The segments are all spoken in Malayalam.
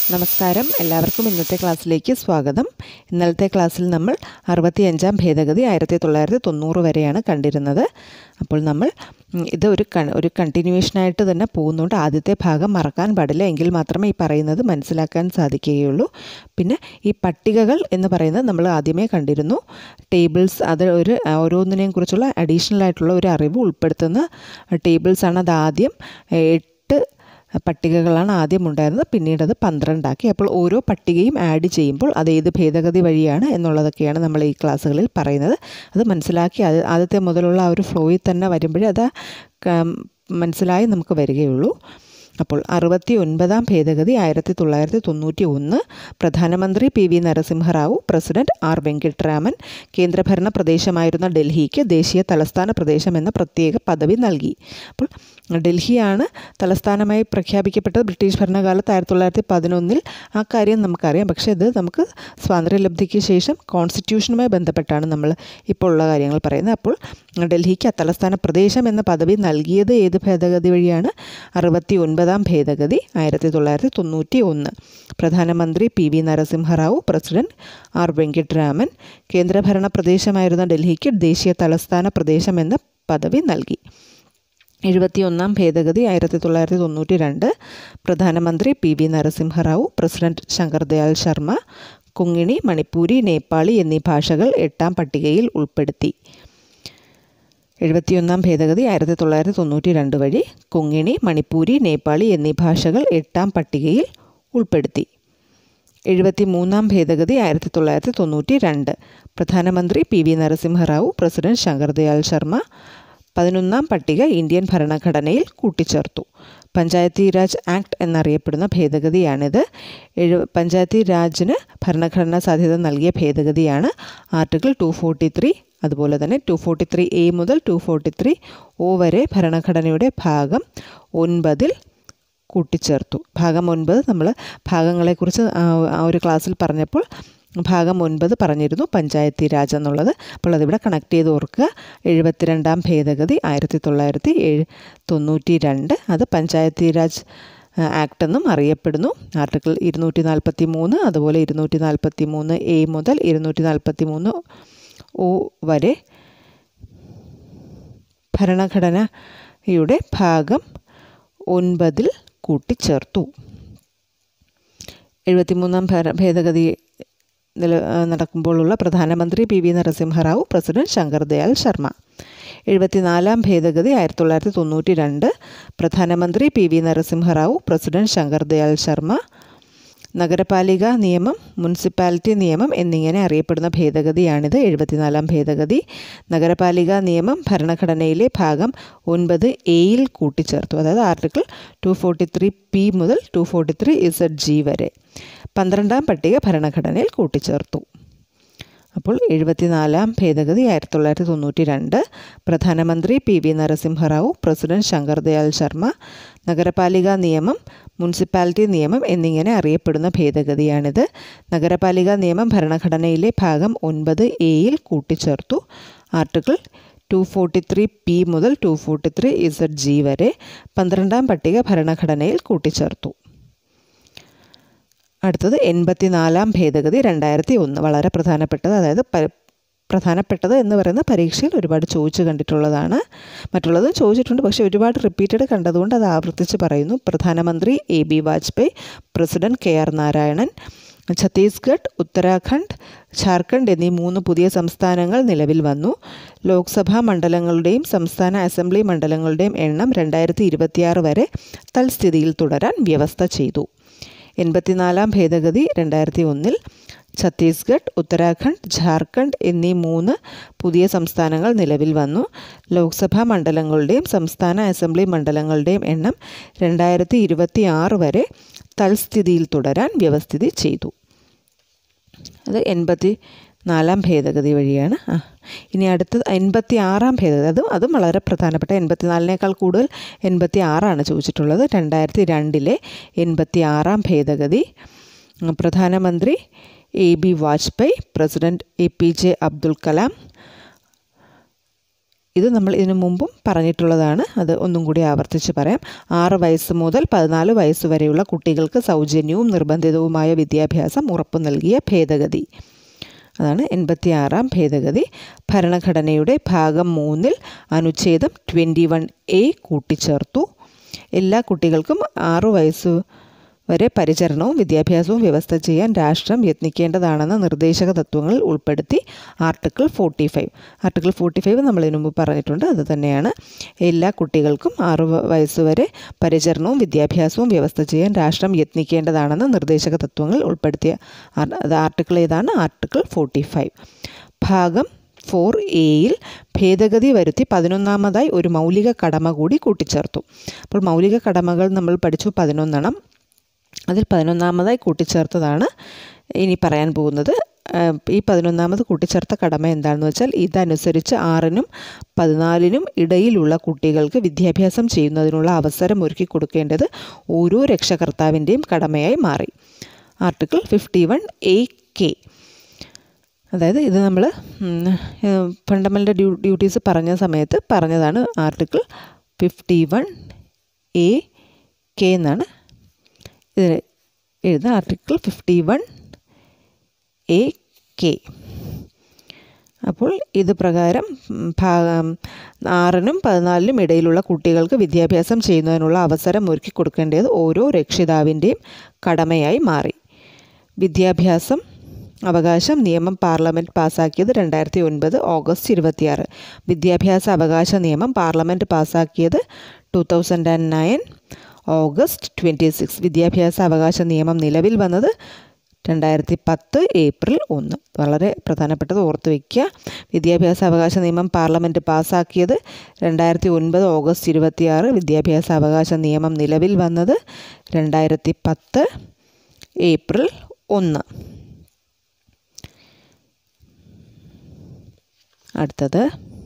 നമസ്കാരം എല്ലാവർക്കും ഇന്നത്തെ ക്ലാസ്സിലേക്ക് സ്വാഗതം ഇന്നലത്തെ ക്ലാസ്സിൽ നമ്മൾ അറുപത്തിയഞ്ചാം ഭേദഗതി ആയിരത്തി തൊള്ളായിരത്തി തൊണ്ണൂറ് വരെയാണ് കണ്ടിരുന്നത് അപ്പോൾ നമ്മൾ ഉം, ഇത് ഒരു കൺ ഒരു കണ്ടിന്യൂവേഷനായിട്ട് തന്നെ പോകുന്നതുകൊണ്ട് ആദ്യത്തെ ഭാഗം മറക്കാൻ പാടില്ല എങ്കിൽ മാത്രമേ ഈ പറയുന്നത് മനസ്സിലാക്കാൻ സാധിക്കുകയുള്ളൂ പിന്നെ ഈ പട്ടികകൾ എന്ന് പറയുന്നത് നമ്മൾ ആദ്യമേ കണ്ടിരുന്നു ടേബിൾസ് അത് ഒരു ആ, ഓരോന്നിനെയും കുറിച്ചുള്ള അഡീഷണൽ ആയിട്ടുള്ള ഒരു അറിവ് ഉൾപ്പെടുത്തുന്ന ടേബിൾസാണ് അത് ആദ്യം എട്ട് പട്ടികകളാണ് ആദ്യം ഉണ്ടായിരുന്നത് പിന്നീട് അത് പന്ത്രണ്ടാക്കി അപ്പോൾ ഓരോ പട്ടികയും ആഡ് ചെയ്യുമ്പോൾ അത് ഏത് ഭേദഗതി വഴിയാണ് എന്നുള്ളതൊക്കെയാണ് നമ്മൾ ഈ ക്ലാസ്സുകളിൽ പറയുന്നത് അത് മനസ്സിലാക്കി അത് ആദ്യത്തെ മുതലുള്ള ആ ഒരു ഫ്ലോയിൽ തന്നെ വരുമ്പോഴേ അത് ക- മനസ്സിലായി നമുക്ക് വരികയുള്ളൂ അപ്പോൾ അറുപത്തി ഒൻപതാം ഭേദഗതി ആയിരത്തി തൊള്ളായിരത്തി തൊണ്ണൂറ്റി ഒന്ന് പ്രധാനമന്ത്രി P V Narasimha Rao president R Venkataraman കേന്ദ്രഭരണ പ്രദേശമായിരുന്ന ഡൽഹിക്ക് ദേശീയ തലസ്ഥാന പ്രദേശം എന്ന പ്രത്യേക പദവി നൽകി അപ്പോൾ ഡൽഹിയാണ് തലസ്ഥാനമായി പ്രഖ്യാപിക്കപ്പെട്ടത് ബ്രിട്ടീഷ് ഭരണകാലത്ത് ആയിരത്തി തൊള്ളായിരത്തി പതിനൊന്നിൽ ആ കാര്യം നമുക്കറിയാം പക്ഷേ ഇത് നമുക്ക് സ്വാതന്ത്ര്യലബ്ധിക്ക് ശേഷം കോൺസ്റ്റിറ്റ്യൂഷനുമായി ബന്ധപ്പെട്ടാണ് നമ്മൾ ഇപ്പോൾ ഉള്ള കാര്യങ്ങൾ പറയുന്നത് അപ്പോൾ ഡൽഹിക്ക് തലസ്ഥാന പ്രദേശം എന്ന പദവി നൽകിയത് ഏത് ഭേദഗതി വഴിയാണ് അറുപത്തി ഒൻപതാം ഭേദഗതി ആയിരത്തി തൊള്ളായിരത്തി തൊണ്ണൂറ്റി ഒന്ന് പ്രധാനമന്ത്രി P V Narasimha Rao president R Venkataraman കേന്ദ്രഭരണ പ്രദേശമായിരുന്ന ഡൽഹിക്ക് ദേശീയ തലസ്ഥാന പ്രദേശം എന്ന പദവി നൽകി എഴുപത്തിയൊന്നാം ഭേദഗതി ആയിരത്തി തൊള്ളായിരത്തി തൊണ്ണൂറ്റി രണ്ട് പ്രധാനമന്ത്രി P V Narasimha Rao president Shankar Dayal Sharma Konkani Manipuri Nepali എന്നീ ഭാഷകൾ എട്ടാം പട്ടികയിൽ ഉൾപ്പെടുത്തി എഴുപത്തിയൊന്നാം ഭേദഗതി ആയിരത്തി തൊള്ളായിരത്തി തൊണ്ണൂറ്റി രണ്ട് വഴി കുങ്ങിണി മണിപ്പൂരി നേപ്പാളി എന്നീ ഭാഷകൾ എട്ടാം പട്ടികയിൽ ഉൾപ്പെടുത്തി എഴുപത്തി മൂന്നാം ഭേദഗതി ആയിരത്തി തൊള്ളായിരത്തി തൊണ്ണൂറ്റി രണ്ട് പ്രധാനമന്ത്രി P V Narasimha Rao president Shankar Dayal Sharma പതിനൊന്നാം പട്ടിക ഇന്ത്യൻ ഭരണഘടനയിൽ കൂട്ടിച്ചേർത്തു പഞ്ചായത്തി രാജ് ആക്ട് എന്നറിയപ്പെടുന്ന ഭേദഗതിയാണിത് എഴു പഞ്ചായത്തി രാജിന് ഭരണഘടനാ സാധ്യത നൽകിയ ഭേദഗതിയാണ് ആർട്ടിക്കിൾ ടു ഫോർട്ടി ത്രീ അതുപോലെ തന്നെ ടു ഫോർട്ടി ത്രീ എ മുതൽ ടു ഫോർട്ടി ത്രീ ഒ വരെ ഭരണഘടനയുടെ ഭാഗം ഒൻപതിൽ കൂട്ടിച്ചേർത്തു ഭാഗം ഒൻപത് നമ്മൾ ഭാഗങ്ങളെക്കുറിച്ച് ആ ആ ഒരു ക്ലാസ്സിൽ പറഞ്ഞപ്പോൾ ഭാഗം ഒൻപത് പറഞ്ഞിരുന്നു പഞ്ചായത്തി രാജ് എന്നുള്ളത് അപ്പോൾ അതിവിടെ കണക്ട് ചെയ്ത് ഓർക്കുക എഴുപത്തിരണ്ടാം ഭേദഗതി ആയിരത്തി തൊള്ളായിരത്തി എഴു തൊണ്ണൂറ്റി രണ്ട് അത് പഞ്ചായത്തി രാജ് ആക്ട് എന്നും അറിയപ്പെടുന്നു ആർട്ടിക്കിൾ ഇരുന്നൂറ്റി നാൽപ്പത്തി മൂന്ന് അതുപോലെ ഇരുന്നൂറ്റി നാൽപ്പത്തി മൂന്ന് എ മുതൽ ഇരുന്നൂറ്റി നാൽപ്പത്തി മൂന്ന് ഒ വരെ ഭരണഘടനയുടെ ഭാഗം ഒൻപതിൽ കൂട്ടിച്ചേർത്തു എഴുപത്തിമൂന്നാം ഭര- ഭേദഗതി നില ആ, നടക്കുമ്പോഴുള്ള പ്രധാനമന്ത്രി P V Narasimha Rao president Shankar Dayal Sharma എഴുപത്തിനാലാം ഭേദഗതി ആയിരത്തി തൊള്ളായിരത്തി തൊണ്ണൂറ്റി രണ്ട് പ്രധാനമന്ത്രി P V Narasimha Rao president Shankar Dayal Sharma നഗരപാലിക നിയമം മുനിസിപ്പാലിറ്റി നിയമം എന്നിങ്ങനെ അറിയപ്പെടുന്ന ഭേദഗതിയാണിത് എഴുപത്തിനാലാം ഭേദഗതി നഗരപാലിക നിയമം ഭരണഘടനയിലെ ഭാഗം ഒൻപത് എയിൽ കൂട്ടിച്ചേർത്തു അതായത് article two forty three P മുതൽ two forty three Z G വരെ പന്ത്രണ്ടാം പട്ടിക ഭരണഘടനയിൽ കൂട്ടിച്ചേർത്തു അപ്പോൾ എഴുപത്തിനാലാം ഭേദഗതി ആയിരത്തി തൊള്ളായിരത്തി തൊണ്ണൂറ്റി രണ്ട് പ്രധാനമന്ത്രി P V Narasimha Rao president Shankar Dayal Sharma നഗരപാലിക നിയമം മുനിസിപ്പാലിറ്റി നിയമം എന്നിങ്ങനെ അറിയപ്പെടുന്ന ഭേദഗതിയാണിത് നഗരപാലിക നിയമം ഭരണഘടനയിലെ ഭാഗം ഒൻപത് എയിൽ കൂട്ടിച്ചേർത്തു article two forty three P മുതൽ two forty three Z G വരെ പന്ത്രണ്ടാം പട്ടിക ഭരണഘടനയിൽ കൂട്ടിച്ചേർത്തു അടുത്തത് എൺപത്തിനാലാം ഭേദഗതി രണ്ടായിരത്തി ഒന്ന് വളരെ പ്രധാനപ്പെട്ടത് അതായത് പ- പ്രധാനപ്പെട്ടത് എന്ന് പറയുന്ന പരീക്ഷയിൽ ഒരുപാട് ചോദിച്ചു കണ്ടിട്ടുള്ളതാണ് മറ്റുള്ളത് ചോദിച്ചിട്ടുണ്ട് പക്ഷേ ഒരുപാട് റിപ്പീറ്റഡ് കണ്ടതുകൊണ്ട് അത് ആവർത്തിച്ച് പറയുന്നു പ്രധാനമന്ത്രി A B Vajpayee president K R Narayanan Chhattisgarh Uttarakhand Jharkhand എന്നീ മൂന്ന് പുതിയ സംസ്ഥാനങ്ങൾ നിലവിൽ വന്നു ലോക്സഭാ മണ്ഡലങ്ങളുടെയും സംസ്ഥാന അസംബ്ലി മണ്ഡലങ്ങളുടെയും എണ്ണം രണ്ടായിരത്തി ഇരുപത്തിയാറ് വരെ തൽസ്ഥിതിയിൽ തുടരാൻ വ്യവസ്ഥ ചെയ്തു എൺപത്തിനാലാം ഭേദഗതി രണ്ടായിരത്തി ഒന്നിൽ ഛത്തീസ്ഗഡ് ഉത്തരാഖണ്ഡ് ജാർഖണ്ഡ് എന്നീ മൂന്ന് പുതിയ സംസ്ഥാനങ്ങൾ നിലവിൽ വന്നു ലോക്സഭാ മണ്ഡലങ്ങളുടെയും സംസ്ഥാന അസംബ്ലി മണ്ഡലങ്ങളുടെയും എണ്ണം രണ്ടായിരത്തി ഇരുപത്തി ആറ് വരെ തൽസ്ഥിതിയിൽ തുടരാൻ വ്യവസ്ഥിതി ചെയ്തു അത് എൺപത്തി നാലാം ഭേദഗതി വഴിയാണ് ആ ഇനി അടുത്തത് എൺപത്തി ആറാം ഭേദഗതി അതും അതും വളരെ പ്രധാനപ്പെട്ട എൺപത്തിനാലിനേക്കാൾ കൂടുതൽ എൺപത്തി ആറാണ് ചോദിച്ചിട്ടുള്ളത് രണ്ടായിരത്തി രണ്ടിലെ എൺപത്തി ആറാം ഭേദഗതി ഉം, പ്രധാനമന്ത്രി A B Vajpayee president A P J Abdul Kalam ഇത് നമ്മൾ ഇതിനു മുമ്പും പറഞ്ഞിട്ടുള്ളതാണ് അത് ഒന്നും കൂടി ആവർത്തിച്ച് പറയാം ആറ് വയസ്സ് മുതൽ പതിനാല് വയസ്സ് വരെയുള്ള കുട്ടികൾക്ക് സൗജന്യവും നിർബന്ധിതവുമായ വിദ്യാഭ്യാസം ഉറപ്പു നൽകിയ ഭേദഗതി അതാണ് എൺപത്തി ആറാം ഭേദഗതി ഭരണഘടനയുടെ ഭാഗം മൂന്നിൽ അനുച്ഛേദം ട്വൻറ്റി വൺ എ കൂട്ടിച്ചേർത്തു എല്ലാ കുട്ടികൾക്കും ആറു വയസ്സ് വരെ പരിചരണവും വിദ്യാഭ്യാസവും വ്യവസ്ഥ ചെയ്യാൻ രാഷ്ട്രം യത്നിക്കേണ്ടതാണെന്ന നിർദ്ദേശക തത്വങ്ങളിൽ ഉൾപ്പെടുത്തി article forty five article forty five നമ്മൾ ഇതിനു മുമ്പ് പറഞ്ഞിട്ടുണ്ട് അത് തന്നെയാണ് എല്ലാ കുട്ടികൾക്കും ആറ് വയസ്സ് വരെ പരിചരണവും വിദ്യാഭ്യാസവും വ്യവസ്ഥ ചെയ്യാൻ രാഷ്ട്രം യത്നിക്കേണ്ടതാണെന്ന നിർദ്ദേശക തത്വങ്ങളിൽ ഉൾപ്പെടുത്തിയ അത് ആർട്ടിക്കിൾ ഏതാണ് ആർട്ടിക്കിൾ ഫോർട്ടി ഫൈവ് ഭാഗം ഫോർ എയിൽ ഭേദഗതി വരുത്തി പതിനൊന്നാമതായി ഒരു മൗലിക കടമ കൂടി കൂട്ടിച്ചേർത്തു അപ്പോൾ മൗലിക കടമകൾ നമ്മൾ പഠിച്ചു പതിനൊന്നെണ്ണം അതിൽ പതിനൊന്നാമതായി കൂട്ടിച്ചേർത്തതാണ് ഇനി പറയാൻ പോകുന്നത് ഈ പതിനൊന്നാമത് കൂട്ടിച്ചേർത്ത കടമ എന്താണെന്ന് വെച്ചാൽ ഇതനുസരിച്ച് ആറിനും പതിനാലിനും ഇടയിലുള്ള കുട്ടികൾക്ക് വിദ്യാഭ്യാസം ചെയ്യുന്നതിനുള്ള അവസരം ഒരുക്കി കൊടുക്കേണ്ടത് ഓരോ രക്ഷകർത്താവിൻ്റെയും കടമയായി മാറി article fifty one A K അതായത് ഇത് നമ്മൾ ഫണ്ടമെൻ്റൽ ഡ്യൂ ഡ്യൂട്ടീസ് പറഞ്ഞ സമയത്ത് പറഞ്ഞതാണ് article fifty one A K എന്നാണ് ഇതിൽ എഴുതുന്ന article fifty one A K അപ്പോൾ ഇത് പ്രകാരം ഭാഗം ആറിനും പതിനാലിനും ഇടയിലുള്ള കുട്ടികൾക്ക് വിദ്യാഭ്യാസം ചെയ്യുന്നതിനുള്ള അവസരം ഒരുക്കി കൊടുക്കേണ്ടത് ഓരോ രക്ഷിതാവിൻ്റെയും കടമയായി മാറി വിദ്യാഭ്യാസം അവകാശം നിയമം പാർലമെൻറ്റ് പാസ്സാക്കിയത് രണ്ടായിരത്തി ഒൻപത് ഓഗസ്റ്റ് ഇരുപത്തിയാറ് വിദ്യാഭ്യാസ അവകാശ നിയമം പാർലമെൻറ്റ് പാസ്സാക്കിയത് two thousand and nine August twenty six വിദ്യാഭ്യാസ അവകാശ നിയമം നിലവിൽ വന്നത് രണ്ടായിരത്തി പത്ത് ഏപ്രിൽ ഒന്ന് വളരെ പ്രധാനപ്പെട്ടത് ഓർത്ത് വയ്ക്കുക വിദ്യാഭ്യാസ അവകാശ നിയമം പാർലമെൻറ്റ് പാസ്സാക്കിയത് രണ്ടായിരത്തി ഒൻപത് ഓഗസ്റ്റ് ഇരുപത്തിയാറ് വിദ്യാഭ്യാസ അവകാശ നിയമം നിലവിൽ വന്നത് രണ്ടായിരത്തി പത്ത് ഏപ്രിൽ ഒന്ന് അടുത്തത്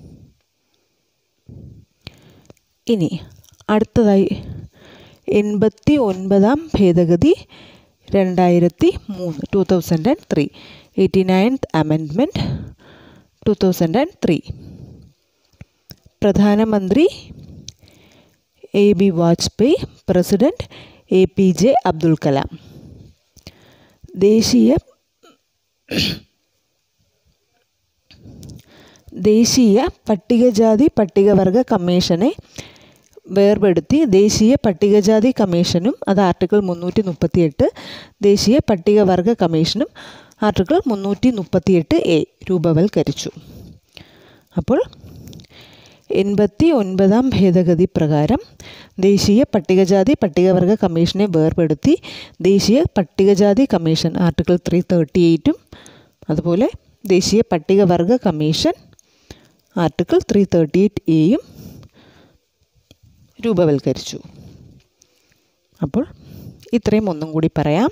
ഇനി അടുത്തതായി എൺപത്തി ഒൻപതാം ഭേദഗതി രണ്ടായിരത്തി മൂന്ന് two thousand and three eighty ninth amendment two thousand and three പ്രധാനമന്ത്രി A B Vajpayee president A P J Abdul Kalam ദേശീയ ദേശീയ പട്ടികജാതി പട്ടികവർഗ കമ്മീഷനെ വേർപെടുത്തി ദേശീയ പട്ടികജാതി കമ്മീഷനും അത് ആർട്ടിക്കിൾ മുന്നൂറ്റി മുപ്പത്തിയെട്ട് ദേശീയ പട്ടികവർഗ കമ്മീഷനും ആർട്ടിക്കിൾ മുന്നൂറ്റി മുപ്പത്തിയെട്ട് എ രൂപവൽക്കരിച്ചു അപ്പോൾ എൺപത്തി ഒൻപതാം ഭേദഗതി പ്രകാരം ദേശീയ പട്ടികജാതി പട്ടികവർഗ കമ്മീഷനെ വേർപെടുത്തി ദേശീയ പട്ടികജാതി കമ്മീഷൻ ആർട്ടിക്കിൾ ത്രീ തേർട്ടി എയ്റ്റും അതുപോലെ ദേശീയ പട്ടികവർഗ commission article three thirty eight എയും രൂപവൽക്കരിച്ചു അപ്പോൾ ഇത്രയും ഒന്നും കൂടി പറയാം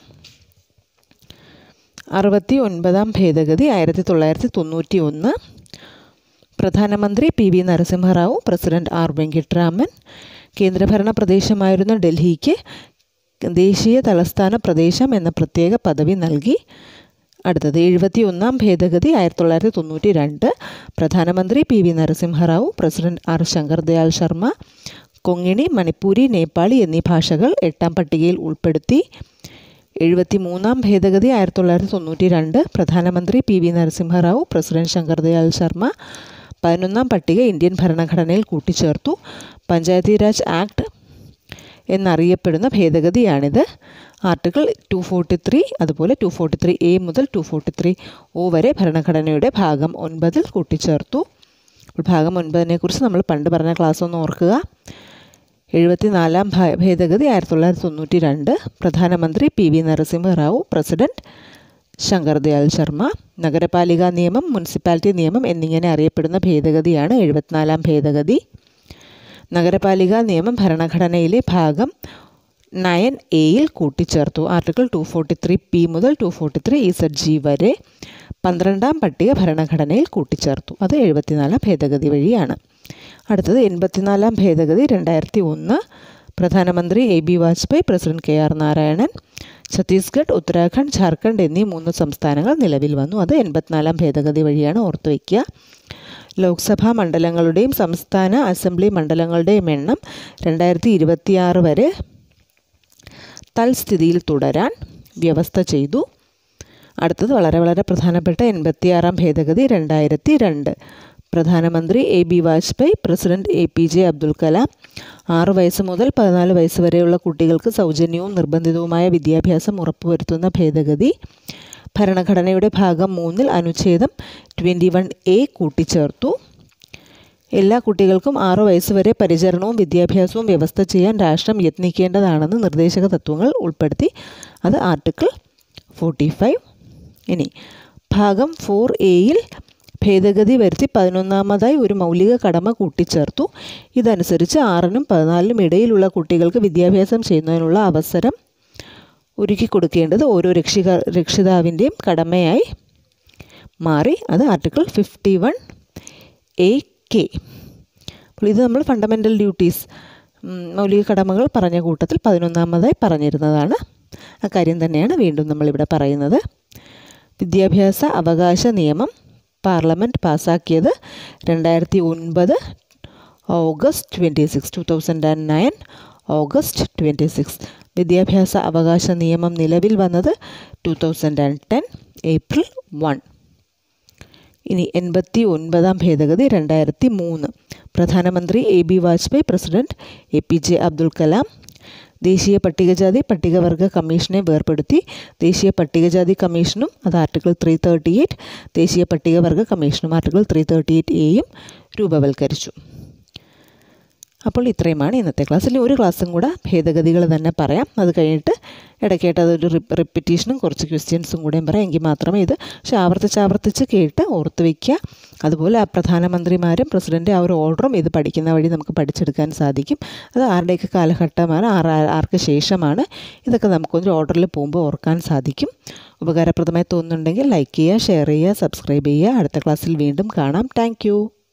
അറുപത്തി ഒൻപതാം ഭേദഗതി ആയിരത്തി തൊള്ളായിരത്തി തൊണ്ണൂറ്റി ഒന്ന് പ്രധാനമന്ത്രി P V Narasimha Rao president R Venkataraman കേന്ദ്രഭരണ പ്രദേശമായിരുന്ന ഡൽഹിക്ക് ദേശീയ തലസ്ഥാന പ്രദേശം എന്ന പ്രത്യേക പദവി നൽകി അടുത്തത് എഴുപത്തി ഒന്നാം ഭേദഗതി ആയിരത്തി തൊള്ളായിരത്തി തൊണ്ണൂറ്റി രണ്ട് പ്രധാനമന്ത്രി P V Narasimha Rao president R Shankar Dayal Sharma Konkani Manipuri Nepali എന്നീ ഭാഷകൾ എട്ടാം പട്ടികയിൽ ഉൾപ്പെടുത്തി എഴുപത്തി മൂന്നാം ഭേദഗതി ആയിരത്തി തൊള്ളായിരത്തി തൊണ്ണൂറ്റി രണ്ട് പ്രധാനമന്ത്രി P V Narasimha Rao president Shankar Dayal Sharma പതിനൊന്നാം പട്ടിക ഇന്ത്യൻ ഭരണഘടനയിൽ കൂട്ടിച്ചേർത്തു പഞ്ചായത്തി രാജ് ആക്ട് എന്നറിയപ്പെടുന്ന ഭേദഗതിയാണിത് ആർട്ടിക്കിൾ ടു ഫോർട്ടി ത്രീ അതുപോലെ ടു ഫോർട്ടി ത്രീ എ മുതൽ ടു ഫോർട്ടി ത്രീ ഒ വരെ ഭരണഘടനയുടെ ഭാഗം ഒൻപതിൽ കൂട്ടിച്ചേർത്തു ഭാഗം ഒൻപതിനെക്കുറിച്ച് നമ്മൾ പണ്ട് പറഞ്ഞ ക്ലാസ് ഒന്ന് ഓർക്കുക എഴുപത്തിനാലാം ഭേദഗതി ആയിരത്തി തൊള്ളായിരത്തി തൊണ്ണൂറ്റി രണ്ട് പ്രധാനമന്ത്രി P V Narasimha Rao president Shankar Dayal Sharma നഗരപാലിക നിയമം മുനിസിപ്പാലിറ്റി നിയമം എന്നിങ്ങനെ അറിയപ്പെടുന്ന ഭേദഗതിയാണ് എഴുപത്തിനാലാം ഭേദഗതി നഗരപാലിക നിയമം ഭരണഘടനയിലെ ഭാഗം നയൻ എയിൽ കൂട്ടിച്ചേർത്തു article two forty three P മുതൽ two forty three Z G വരെ പന്ത്രണ്ടാം പട്ടിക ഭരണഘടനയിൽ കൂട്ടിച്ചേർത്തു അത് എഴുപത്തിനാലാം ഭേദഗതി വഴിയാണ് അടുത്തത് എൺപത്തിനാലാം ഭേദഗതി രണ്ടായിരത്തി ഒന്ന് പ്രധാനമന്ത്രി A B Vajpayee president K R Narayanan Chhattisgarh Uttarakhand Jharkhand എന്നീ മൂന്ന് സംസ്ഥാനങ്ങൾ നിലവിൽ വന്നു അത് എൺപത്തിനാലാം ഭേദഗതി വഴിയാണ് ഓർത്തു വയ്ക്കുക ലോക്സഭാ മണ്ഡലങ്ങളുടെയും സംസ്ഥാന അസംബ്ലി മണ്ഡലങ്ങളുടെയും എണ്ണം രണ്ടായിരത്തി ഇരുപത്തിയാറ് വരെ തൽസ്ഥിതിയിൽ തുടരാൻ വ്യവസ്ഥ ചെയ്തു അടുത്തത് വളരെ വളരെ പ്രധാനപ്പെട്ട എൺപത്തിയാറാം ഭേദഗതി രണ്ടായിരത്തി രണ്ട് പ്രധാനമന്ത്രി A B Vajpayee president A P J Abdul Kalam ആറ് വയസ്സ് മുതൽ പതിനാല് വയസ്സ് വരെയുള്ള കുട്ടികൾക്ക് സൗജന്യവും നിർബന്ധിതവുമായ വിദ്യാഭ്യാസം ഉറപ്പുവരുത്തുന്ന ഭേദഗതി ഭരണഘടനയുടെ ഭാഗം മൂന്നിൽ അനുച്ഛേദം ട്വൻറ്റി വൺ എ കൂട്ടിച്ചേർത്തു എല്ലാ കുട്ടികൾക്കും ആറു വയസ്സ് വരെ പരിചരണവും വിദ്യാഭ്യാസവും വ്യവസ്ഥ ചെയ്യാൻ രാഷ്ട്രം യത്നിക്കേണ്ടതാണെന്ന് നിർദ്ദേശക തത്വങ്ങൾ ഉൾപ്പെടുത്തി അത് ആർട്ടിക്കിൾ ഫോർട്ടി ഫൈവ് ഇനി ഭാഗം ഫോർ എയിൽ ഭേദഗതി വരുത്തി പതിനൊന്നാമതായി ഒരു മൗലിക കടമ കൂട്ടിച്ചേർത്തു ഇതനുസരിച്ച് ആറിനും പതിനാലിനും ഇടയിലുള്ള കുട്ടികൾക്ക് വിദ്യാഭ്യാസം ചെയ്യുന്നതിനുള്ള അവസരം ഒരുക്കി കൊടുക്കേണ്ടത് ഓരോ രക്ഷിക രക്ഷിതാവിൻ്റെയും കടമയായി മാറി അത് article fifty one A K അപ്പോൾ ഇത് നമ്മൾ ഫണ്ടമെൻ്റൽ ഡ്യൂട്ടീസ് മൗലിക കടമകൾ പറഞ്ഞ കൂട്ടത്തിൽ പതിനൊന്നാമതായി പറഞ്ഞിരുന്നതാണ് ആ കാര്യം തന്നെയാണ് വീണ്ടും നമ്മളിവിടെ പറയുന്നത് വിദ്യാഭ്യാസ അവകാശ നിയമം പാർലമെൻറ്റ് പാസ്സാക്കിയത് രണ്ടായിരത്തി ഒൻപത് August twenty six two thousand and nine August twenty six വിദ്യാഭ്യാസ അവകാശ നിയമം നിലവിൽ വന്നത് two thousand and ten April one ഇനി എൺപത്തി ഒൻപതാം ഭേദഗതി രണ്ടായിരത്തി മൂന്ന് പ്രധാനമന്ത്രി A B Vajpayee president A P J Abdul Kalam ദേശീയ പട്ടികജാതി പട്ടികവർഗ കമ്മീഷനെ വേർപെടുത്തി ദേശീയ പട്ടികജാതി കമ്മീഷനും അത് ആർട്ടിക്കിൾ ത്രീ തേർട്ടി എയ്റ്റ് ദേശീയ പട്ടികവർഗ കമ്മീഷനും ആർട്ടിക്കിൾ ത്രീ തേർട്ടി എയ്റ്റ് എയും രൂപവൽക്കരിച്ചു അപ്പോൾ ഇത്രയുമാണ് ഇന്നത്തെ ക്ലാസ്സിൽ ഒരു ക്ലാസ്സും കൂടെ ഭേദഗതികൾ തന്നെ പറയാം അത് കഴിഞ്ഞിട്ട് ഇടയ്ക്കായിട്ട് അതൊരു റിപ്പറ്റീഷനും കുറച്ച് ക്വസ്റ്റ്യൻസും കൂടെയും പറയാം എങ്കിൽ മാത്രമേ ഇത് പക്ഷെ ആവർത്തിച്ച് ആവർത്തിച്ച് കേട്ട് ഓർത്ത് വയ്ക്കുക അതുപോലെ ആ പ്രധാനമന്ത്രിമാരും പ്രസിഡൻ്റ് ആ ഒരു ഓർഡറും ഇത് പഠിക്കുന്ന വഴി നമുക്ക് പഠിച്ചെടുക്കാൻ സാധിക്കും അത് ആരുടെയൊക്കെ കാലഘട്ടമാണ് ആർ ആർക്ക് ശേഷമാണ് ഇതൊക്കെ നമുക്കൊരു ഓർഡറിൽ പോകുമ്പോൾ ഓർക്കാൻ സാധിക്കും ഉപകാരപ്രദമായി തോന്നുന്നുണ്ടെങ്കിൽ ലൈക്ക് ചെയ്യുക ഷെയർ ചെയ്യുക സബ്സ്ക്രൈബ് ചെയ്യുക അടുത്ത ക്ലാസ്സിൽ വീണ്ടും കാണാം താങ്ക്